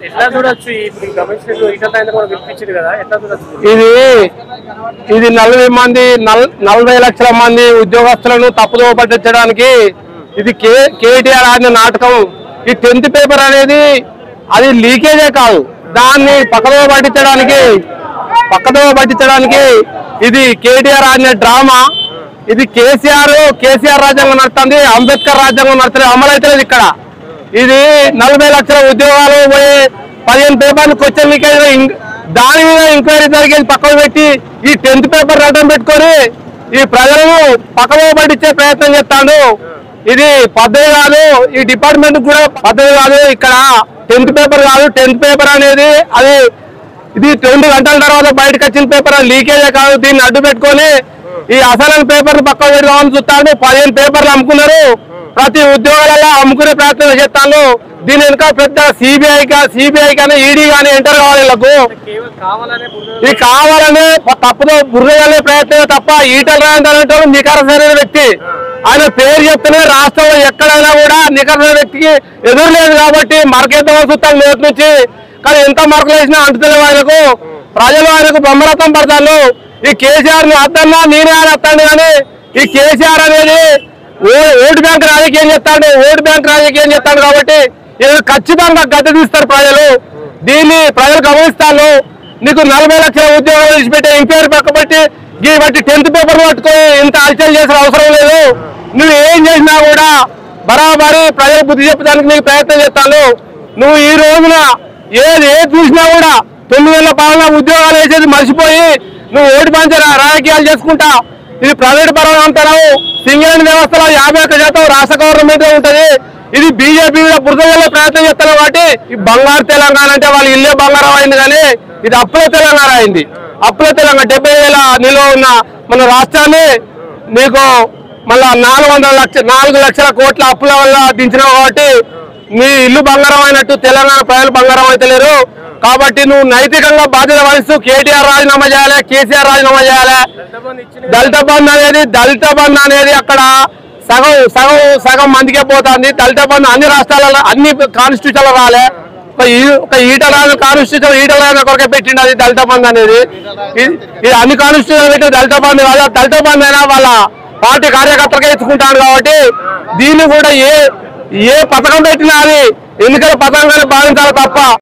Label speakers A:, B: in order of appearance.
A: ఎట్లా చూడొచ్చు ఇప్పుడు గమనించినట్టు ఈటల రాజేందర్ కూడా వినిపించింది కదా ఎట్లా చూడొచ్చు
B: ఇది ఇది నలభై మంది నల్- నలభై లక్షల మంది ఉద్యోగస్తులను తప్పుదోవ పట్టించడానికి ఇది కే కేటీఆర్ ఆడిన నాటకం ఈ టెన్త్ పేపర్ అనేది అది లీకేజే కాదు దాన్ని పక్కదోవ పట్టించడానికి పక్కదోవ పట్టించడానికి ఇది కేటీఆర్ ఆడిన డ్రామా ఇది కేసీఆర్ కేసీఆర్ రాజ్యాంగం నడుస్తుంది అంబేద్కర్ రాజ్యాంగం నడుస్తుంది అమలైతలేదు ఇక్కడ ఇది నలభై లక్షల ఉద్యోగాలు పోయి పదిహేను పేపర్లు క్వశ్చన్ లీకేజ్ ఇం- దాని మీద ఎంక్వైరీ జరిగేది పక్కన పెట్టి ఈ టెన్త్ పేపర్ అడ్డం పెట్టుకొని ఈ ప్రజలను పక్కన పట్టించే ప్రయత్నం చేస్తాడు ఇది పద్ధతి కాదు ఈ డిపార్ట్మెంట్ కూడా పద్ధతి కాదు ఇక్కడ టెన్త్ పేపర్ కాదు టెన్త్ పేపర్ అనేది అది ఇది రెండు గంటల తర్వాత బయటకు వచ్చిన పేపర్ లీకేజే కాదు దీన్ని అడ్డు పెట్టుకొని ఈ అసలు పేపర్ పక్కన పెడదామని చూస్తాను పదిహేను పేపర్లు అమ్ముకున్నారు ప్రతి ఉద్యోగాలలో అమ్ముకునే ప్రయత్నం చేస్తాను దీని వెనుక పెద్ద సిబిఐ సిబిఐ కానీ ఈడీ కానీ ఎంటర్ కావాలి వీళ్ళకు
A: కేవలం కావాలనే బురద
B: ఇది కావాలని తప్పుదో బుర్రగలే ప్రయత్నమే తప్ప ఈటల రాజేందర్ అంటే నికరసరైన వ్యక్తి ఆయన పేరు చెప్తేనే రాష్ట్రంలో ఎక్కడైనా కూడా నికరసైన వ్యక్తికి ఎదురు లేదు కాబట్టి మరకేద్దాం చూస్తాం నోటి నుంచి కానీ ఎంత మార్కులు వేసినా అంటుతలేవు ఆయనకు ప్రజలు ఆయనకు బ్రహ్మరథం పడతాను ఈ కేసీఆర్ ని వద్దన్నా నేనే ఆయన వస్తాను కానీ ఈ కేసీఆర్ అనేది ఓ- ఓటు బ్యాంక్ రాజకీయం చేస్తాడు ఓటు బ్యాంక్ రాజకీయం చేస్తాడు కాబట్టి ఇది ఖచ్చితంగా గద్దె తీస్తారు ప్రజలు దీన్ని ప్రజలు గమనిస్తాను నీకు నలభై లక్షల ఉద్యోగాలు విడిచిపెట్టే ఎంక్వైరీ పక్కబట్టి ఈ బట్టి టెన్త్ పేపర్ పట్టుకొని ఇంత హల్చల్ చేసిన అవసరం లేదు నువ్వు ఏం చేసినా కూడా బరాబరి ప్రజలు బుద్ధి చెప్పడానికి నీకు ప్రయత్నం చేస్తాను నువ్వు ఈ రోజున ఏది ఏది చూసినా కూడా తొమ్మిది నెలల పాలన ఉద్యోగాలు వేసేది మర్చిపోయి నువ్వు ఓటు పంచ రాజకీయాలు చేసుకుంటా ఇది ప్రైవేట్ పరంగా అంటున్నావు సింగరేణి వ్యవస్థలో యాభై ఒక్క శాతం రాష్ట్ర గవర్నమెంట్ ఉంటది ఇది బీజేపీ మీద బురద వల్ల ప్రయత్నం చేస్తున్నారు కాబట్టి ఈ బంగారు తెలంగాణ అంటే వాళ్ళు ఇల్లే బంగారం అయింది కానీ ఇది అప్పుల తెలంగాణ అయింది అప్పుల తెలంగాణ డెబ్బై వేల నిల్వ ఉన్న మన రాష్ట్రాన్ని నీకు మళ్ళా నాలుగు వందల లక్ష నాలుగు లక్షల కోట్ల అప్పుల వల్ల దించినావు కాబట్టి నీ ఇల్లు బంగారం అయినట్టు తెలంగాణ ప్రజలు బంగారం అయితే లేరు కాబట్టి నువ్వు నైతికంగా బాధ్యత వహిస్తూ కేటీఆర్ రాజీనామా చేయాలి కేసీఆర్ రాజీనామా చేయాలి
A: ఎంతమంది ఇచ్చిన
B: దళిత బంధు అనేది దళిత బంధు అనేది అక్కడ సగం సగం సగం మందికే పోతుంది దళిత బంధు అన్ని రాష్ట్రాలలో అన్ని కాన్స్టిట్యూషన్లో రాలే ఒక ఈ- ఒక ఈటల కాన్స్టిట్యూషన్ ఈటల కొరకే పెట్టింది అది దళిత బంధు అనేది ఇది- ఇది అన్ని కాన్స్టిట్యూషన్ పెట్టి దళిత బంధు కాదు ఆ దళిత బంధు అయినా వాళ్ళ పార్టీ కార్యకర్తలకే ఎత్తుకుంటాను కాబట్టి దీన్ని కూడా ఏ ఏ పథకం పెట్టినా అది ఎన్నికల పథకంగానే భావించాలి తప్ప